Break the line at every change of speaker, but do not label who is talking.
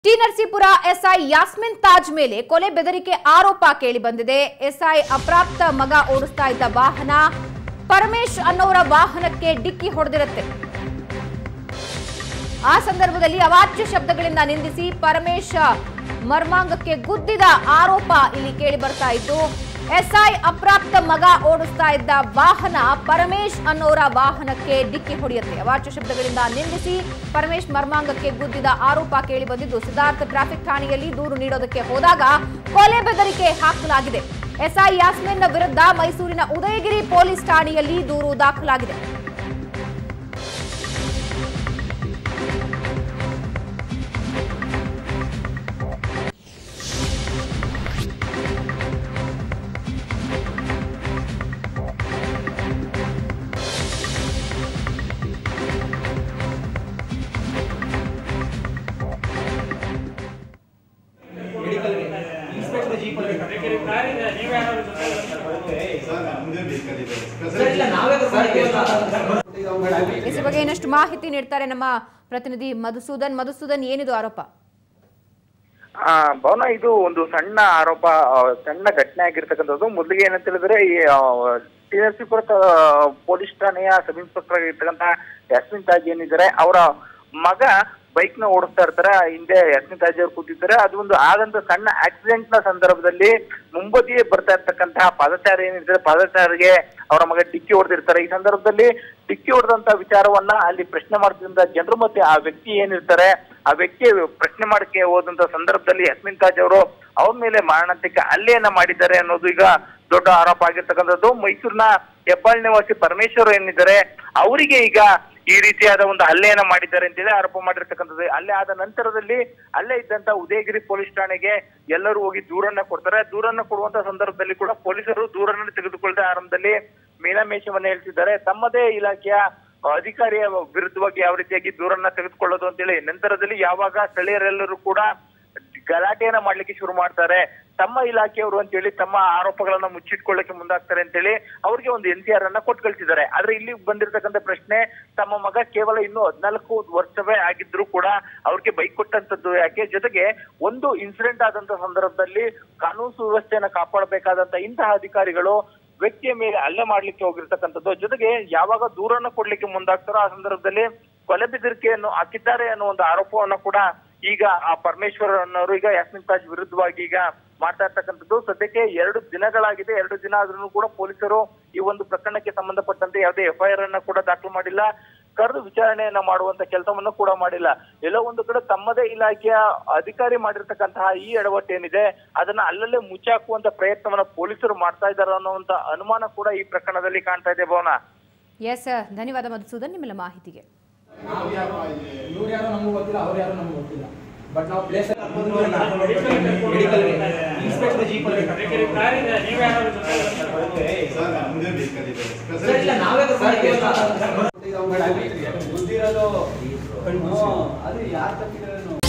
T Narasipura SI Yasmin Taj ಮೇಲೆ ಕೊಲೆ ಬೆದರಿಕೆ ಆರೋಪ ಕೇಳಿ ಬಂದಿದೆ ಎಸ್ಐ ಅಪ್ರಾಪ್ತ ಮಗ ಓಡಿಸ್ತಾ ಇದ್ದ ವಾಹನ ಪರಮೇಶ್ ಅನ್ನೋರ ವಾಹನಕ್ಕೆ ಡಿಕ್ಕಿ ಹೊಡೆದಿರುತ್ತೆ ಆ ಸಂದರ್ಭದಲ್ಲಿ ಅವಾಚ್ಯ ಶಬ್ದಗಳಿಂದ ನಿಂದಿಸಿ ಪರಮೇಶ್ ಮರ್ಮಾಂಗಕ್ಕೆ ಗುದ್ದಿದ ಆರೋಪ ಇಲ್ಲಿ ಕೇಳಿ ಬರ್ತಾ ಇದ್ದು ಎಸ್ಐ ಅಪ್ರಾಪ್ತ ಮಗ ಓಡಿಸ್ತಾ ಇದ್ದ ವಾಹನ ಪರಮೇಶ್ ಅನ್ನೋರ ವಾಹನಕ್ಕೆ ಡಿಕ್ಕಿ ಹೊಡೆಯುತ್ತೆ ಅವಾಚ್ಯ ಶಬ್ದಗಳಿಂದ ನಿಂದಿಸಿ ಪರಮೇಶ್ ಮರ್ಮಾಂಗಕ್ಕೆ ಗುದ್ದಿದ ಆರೋಪ ಕೇಳಿ ಬಂದಿದ್ದು ಸಿದ್ಧಾರ್ಥ ಟ್ರಾಫಿಕ್ ಠಾಣೆಯಲ್ಲಿ ದೂರು ನೀಡೋದಕ್ಕೆ ಹೋದಾಗ ಕೊಲೆ ಬೆದರಿಕೆ ಹಾಕಲಾಗಿದೆ ಎಸ್ಐ ಯಾಸ್ಮಿನ್ ವಿರುದ್ಧ ಮೈಸೂರಿನ ಉದಯಗಿರಿ ಪೊಲೀಸ್ ಠಾಣೆಯಲ್ಲಿ ದೂರು ದಾಖಲಾಗಿದೆ
ಇನ್ಸ್ಪೆಕ್ಟರ್ ಜೀಪಲ್ಲಿ
ಇದ್ರ ಬಗ್ಗೆ ಇನ್ನಷ್ಟು ಮಾಹಿತಿ ನೀಡ್ತಾರೆ ನಮ್ಮ ಪ್ರತಿನಿಧಿ ಮಧುಸೂದನ್ ಮಧುಸೂದನ್ ಏನಿದು ಆರೋಪ
ಆ ಭವನ ಇದು ಒಂದು ಸಣ್ಣ ಆರೋಪ ಆ, ಸಣ್ಣ ಘಟನೆ ಆಗಿರ್ತಕ್ಕಂಥದ್ದು ಮೊದಲಿಗೆ ಏನಂತ ಹೇಳಿದ್ರೆ ಈ ಆ, ಟಿ ನರಸೀಪುರ ತ- ಪೊಲೀಸ್ ಠಾಣೆಯ ಸಬ್ ಇನ್ಸ್ಪೆಕ್ಟರ್ ಆಗಿರ್ತಕ್ಕಂಥ ಯಾಸ್ಮಿನ್ ತಾಜ್ ಏನಿದ್ದಾರೆ ಅವರ ಮಗ ಬೈಕ್ ನ ಓಡಿಸ್ತಾ ಇರ್ತಾರೆ ಹಿಂದೆ ಯಾಸ್ಮಿನ್ ತಾಜ್ ಅವರು ಕೂತಿದ್ದಾರೆ ಅದು ಒಂದು ಆದಂತ ಸಣ್ಣ ಆಕ್ಸಿಡೆಂಟ್ ನ ಸಂದರ್ಭದಲ್ಲಿ ಮುಂಬದಿಯೇ ಬರ್ತಾ ಇರ್ತಕ್ಕಂತಹ ಪಾದಚಾರಿ ಏನಿದ್ದಾರೆ ಪಾದಚಾರಿಗೆ ಅವರ ಮಗ ಡಿಕ್ಕಿ ಹೊಡೆದಿರ್ತಾರೆ ಈ ಸಂದರ್ಭದಲ್ಲಿ ಡಿಕ್ಕಿ ಹೊಡೆದಂತ ವಿಚಾರವನ್ನ ಅಲ್ಲಿ ಪ್ರಶ್ನೆ ಮಾಡ್ತಿದ್ದ ಜನರು ಮತ್ತೆ ಆ ವ್ಯಕ್ತಿ ಏನಿರ್ತಾರೆ ಆ ವ್ಯಕ್ತಿ ಪ್ರಶ್ನೆ ಮಾಡಕ್ಕೆ ಹೋದಂತ ಸಂದರ್ಭದಲ್ಲಿ ಯಸ್ಮಿನ್ ತಾಜ್ ಅವರು ಅವ್ರ ಮೇಲೆ ಮಾರಣಾಂತಿಕ ಹಲ್ಲೆಯನ್ನ ಮಾಡಿದ್ದಾರೆ ಅನ್ನೋದು ಈಗ ದೊಡ್ಡ ಆರೋಪ ಆಗಿರ್ತಕ್ಕಂಥದ್ದು ಮೈಸೂರಿನ ಹೆಬ್ಬಾಳ್ ನಿವಾಸಿ ಪರಮೇಶ್ವರ್ ಏನಿದ್ದಾರೆ ಅವರಿಗೆ ಈಗ ಈ ರೀತಿಯಾದ ಒಂದು ಹಲ್ಲೆಯನ್ನ ಮಾಡಿದ್ದಾರೆ ಅಂತೇಳಿ ಆರೋಪ ಮಾಡಿರ್ತಕ್ಕಂಥದ್ದು ಅಲ್ಲೇ ಆದ ನಂತರದಲ್ಲಿ ಅಲ್ಲೇ ಇದ್ದಂತ ಉದಯಗಿರಿ ಪೊಲೀಸ್ ಠಾಣೆಗೆ ಎಲ್ಲರೂ ಹೋಗಿ ದೂರನ್ನ ಕೊಡ್ತಾರೆ ದೂರನ್ನ ಕೊಡುವಂತ ಸಂದರ್ಭದಲ್ಲಿ ಕೂಡ ಪೊಲೀಸರು ದೂರನ್ನ ತೆಗೆದುಕೊಳ್ತಾ ಆರಂಭದಲ್ಲಿ ಮೀನಾಮೇಷವನ್ನ ಹೇಳ್ತಿದ್ದಾರೆ ತಮ್ಮದೇ ಇಲಾಖೆಯ ಅಧಿಕಾರಿಯ ವಿರುದ್ಧವಾಗಿ ಯಾವ ರೀತಿಯಾಗಿ ದೂರನ್ನ ತೆಗೆದುಕೊಳ್ಳೋದು ಅಂತೇಳಿ ನಂತರದಲ್ಲಿ ಯಾವಾಗ ಸ್ಥಳೀಯರೆಲ್ಲರೂ ಕೂಡ ಗಲಾಟೆಯನ್ನ ಮಾಡ್ಲಿಕ್ಕೆ ಶುರು ಮಾಡ್ತಾರೆ ತಮ್ಮ ಇಲಾಖೆಯವರು ಅಂತೇಳಿ ತಮ್ಮ ಆರೋಪಗಳನ್ನ ಮುಚ್ಚಿಟ್ಕೊಳ್ಳಕ್ಕೆ ಮುಂದಾಗ್ತಾರೆ ಅಂತೇಳಿ ಅವ್ರಿಗೆ ಒಂದು ಎನ್ ಸಿ ಆರ್ ಅನ್ನ ಕೊಟ್ಟು ಕಳ್ಸಿದ್ದಾರೆ ಆದ್ರೆ ಇಲ್ಲಿ ಬಂದಿರತಕ್ಕಂತ ಪ್ರಶ್ನೆ ತಮ್ಮ ಮಗ ಕೇವಲ ಇನ್ನು ಹದ್ನಾಲ್ಕು ವರ್ಷವೇ ಆಗಿದ್ರು ಕೂಡ ಅವ್ರಿಗೆ ಬೈಕ್ ಕೊಟ್ಟಂತದ್ದು ಯಾಕೆ ಜೊತೆಗೆ ಒಂದು ಇನ್ಸಿಡೆಂಟ್ ಆದಂತ ಸಂದರ್ಭದಲ್ಲಿ ಕಾನೂನು ಸುವ್ಯವಸ್ಥೆಯನ್ನ ಕಾಪಾಡಬೇಕಾದಂತ ಇಂತಹ ಅಧಿಕಾರಿಗಳು ವ್ಯಕ್ತಿಯ ಮೇಲೆ ಹಲ್ಲೆ ಮಾಡ್ಲಿಕ್ಕೆ ಹೋಗಿರ್ತಕ್ಕಂಥದ್ದು ಜೊತೆಗೆ ಯಾವಾಗ ದೂರನ್ನ ಕೊಡ್ಲಿಕ್ಕೆ ಮುಂದಾಗ್ತಾರೋ ಆ ಸಂದರ್ಭದಲ್ಲಿ ಕೊಲೆ ಬೆದರಿಕೆಯನ್ನು ಹಾಕಿದ್ದಾರೆ ಅನ್ನೋ ಒಂದು ಆರೋಪವನ್ನ ಕೂಡ ಈಗ ಆ ಪರಮೇಶ್ವರ್ ಅನ್ನೋರು ಈಗ ಯಾಸ್ಮಿನ್ ತಾಜ್ ವಿರುದ್ಧವಾಗಿ ಈಗ ಮಾಡ್ತಾ ಇರ್ತಕ್ಕಂಥದ್ದು ಸದ್ಯಕ್ಕೆ ಎರಡು ದಿನಗಳಾಗಿದೆ ಎರಡು ದಿನ ಆದ್ರೂ ಕೂಡ ಪೊಲೀಸರು ಈ ಒಂದು ಪ್ರಕರಣಕ್ಕೆ ಸಂಬಂಧಪಟ್ಟಂತೆ ಯಾವುದೇ ಎಫ್ಐಆರ್ ಅನ್ನ ಕೂಡ ದಾಖಲು ಮಾಡಿಲ್ಲ ಕರೆದು ವಿಚಾರಣೆಯನ್ನ ಮಾಡುವಂತ ಕೆಲಸವನ್ನು ಕೂಡ ಮಾಡಿಲ್ಲ ಎಲ್ಲೋ ಒಂದು ಕಡೆ ತಮ್ಮದೇ ಇಲಾಖೆಯ ಅಧಿಕಾರಿ ಮಾಡಿರ್ತಕ್ಕಂತಹ ಈ ಎಡವಟ್ಟು ಏನಿದೆ ಅದನ್ನ ಅಲ್ಲಲ್ಲೇ ಮುಚ್ಚಾಕುವಂತ ಪ್ರಯತ್ನವನ್ನ ಪೊಲೀಸರು ಮಾಡ್ತಾ ಇದ್ದಾರೆ ಅನ್ನುವಂತ ಅನುಮಾನ ಕೂಡ ಈ ಪ್ರಕರಣದಲ್ಲಿ ಕಾಣ್ತಾ ಇದೆ ಭವನ
ಎಸ್ ಧನ್ಯವಾದ ಮಧುಸೂದನ್ ನಿಮ್ಮೆಲ್ಲ ಮಾಹಿತಿಗೆ
ಇವ್ರು ಯಾರೋ ನಮ್ಗೆ ಗೊತ್ತಿಲ್ಲ ಅವ್ರು ಯಾರೋ ನಮ್ಗೆ ಗೊತ್ತಿಲ್ಲ ಬಟ್ ನಾವು ಪ್ಲೇಸ್ ಇನ್ಸ್ಪೆಕ್ಟರ್ ಜೀಪಲ್ಲಿ ಇಲ್ಲ ನಾವೇ ಗೊತ್ತಿರೋದು ಅದು ಯಾರು ತಪ್ಪಿದ್ರೆ